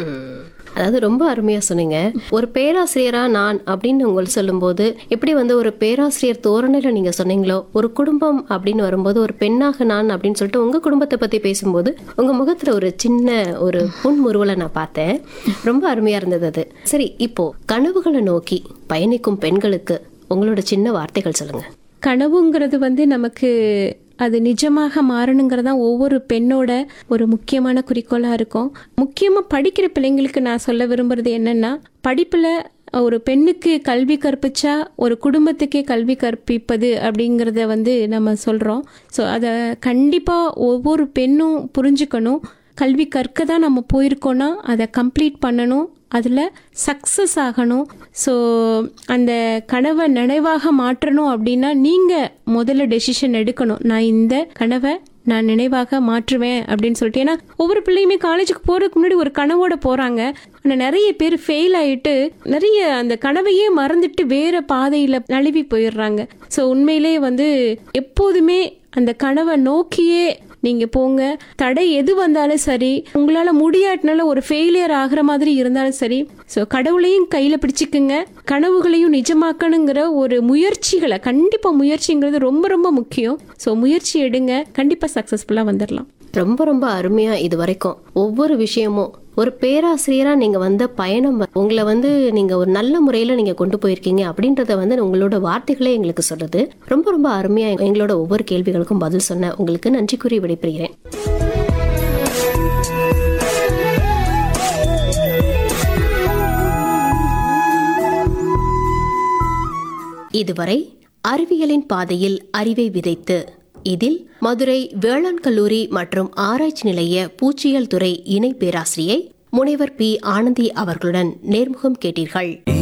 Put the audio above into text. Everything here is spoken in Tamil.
அதாவது ரொம்ப அருமையா சொன்னீங்க ஒரு பேராசிரியரா நான் அப்படின்னு உங்களுக்கு சொல்லும்போது எப்படி வந்து ஒரு பேராசிரியர் தோரணையில நீங்க சொன்னீங்களோ ஒரு குடும்பம் அப்படின்னு வரும்போது ஒரு பெண்ணாக நான் அப்படின்னு சொல்லிட்டு உங்க குடும்பத்தை பத்தி பேசும்போது உங்க முகத்துல ஒரு சின்ன ஒரு புன்முறுவலை நான் பார்த்தேன் ரொம்ப அருமையா இருந்தது அது சரி இப்போ கனவுகளை நோக்கி பயணிக்கும் பெண்களுக்கு உங்களோட சின்ன வார்த்தைகள் சொல்லுங்க கனவுங்கிறது வந்து நமக்கு அது நிஜமாக மாறணுங்கிறது தான் ஒவ்வொரு பெண்ணோட ஒரு முக்கியமான குறிக்கோளாக இருக்கும் முக்கியமாக படிக்கிற பிள்ளைங்களுக்கு நான் சொல்ல விரும்புறது என்னென்னா படிப்பில் ஒரு பெண்ணுக்கு கல்வி கற்பிச்சா ஒரு குடும்பத்துக்கே கல்வி கற்பிப்பது அப்படிங்கிறத வந்து நம்ம சொல்கிறோம் ஸோ அதை கண்டிப்பாக ஒவ்வொரு பெண்ணும் புரிஞ்சுக்கணும் கல்வி கற்க தான் நம்ம போயிருக்கோன்னா அதை கம்ப்ளீட் பண்ணணும் அதில் சக்ஸஸ் ஆகணும் ஸோ அந்த கனவை நினைவாக மாற்றணும் அப்படின்னா நீங்கள் முதல்ல டெசிஷன் எடுக்கணும் நான் இந்த கனவை நான் நினைவாக மாற்றுவேன் அப்படின்னு சொல்லிட்டு ஏன்னா ஒவ்வொரு பிள்ளையுமே காலேஜுக்கு போகிறதுக்கு முன்னாடி ஒரு கனவோட போகிறாங்க ஆனால் நிறைய பேர் ஃபெயில் ஆகிட்டு நிறைய அந்த கனவையே மறந்துட்டு வேற பாதையில் நழுவி போயிடுறாங்க ஸோ உண்மையிலே வந்து எப்போதுமே அந்த கனவை நோக்கியே நீங்க போங்க தடை எது வந்தாலும் சரி உங்களால முடியாட்டினால ஒரு ஃபெயிலியர் ஆகுற மாதிரி இருந்தாலும் சரி ஸோ கடவுளையும் கையில பிடிச்சிக்குங்க கனவுகளையும் நிஜமாக்கணுங்கிற ஒரு முயற்சிகளை கண்டிப்பா முயற்சிங்கிறது ரொம்ப ரொம்ப முக்கியம் ஸோ முயற்சி எடுங்க கண்டிப்பா சக்சஸ்ஃபுல்லா வந்துடலாம் ரொம்ப ரொம்ப அருமையா இது வரைக்கும் ஒவ்வொரு விஷயமும் ஒரு பேராசிரியரா நீங்க வந்த பயணம் வ- உங்களை வந்து நீங்க ஒரு நல்ல முறையில நீங்க கொண்டு போயிருக்கீங்க அப்படின்றத வந்து உங்களோட வார்த்தைகளே எங்களுக்கு சொல்லுது ரொம்ப ரொம்ப அருமையா எங்களோட ஒவ்வொரு கேள்விகளுக்கும் பதில் சொன்ன உங்களுக்கு நன்றி கூறி விடைபெறுகிறேன் இதுவரை அறிவியலின் பாதையில் அறிவை விதைத்து இதில் மதுரை வேளாண் கல்லூரி மற்றும் ஆராய்ச்சி நிலைய பூச்சியல் துறை இணை பேராசிரியை முனைவர் பி ஆனந்தி அவர்களுடன் நேர்முகம் கேட்டீர்கள்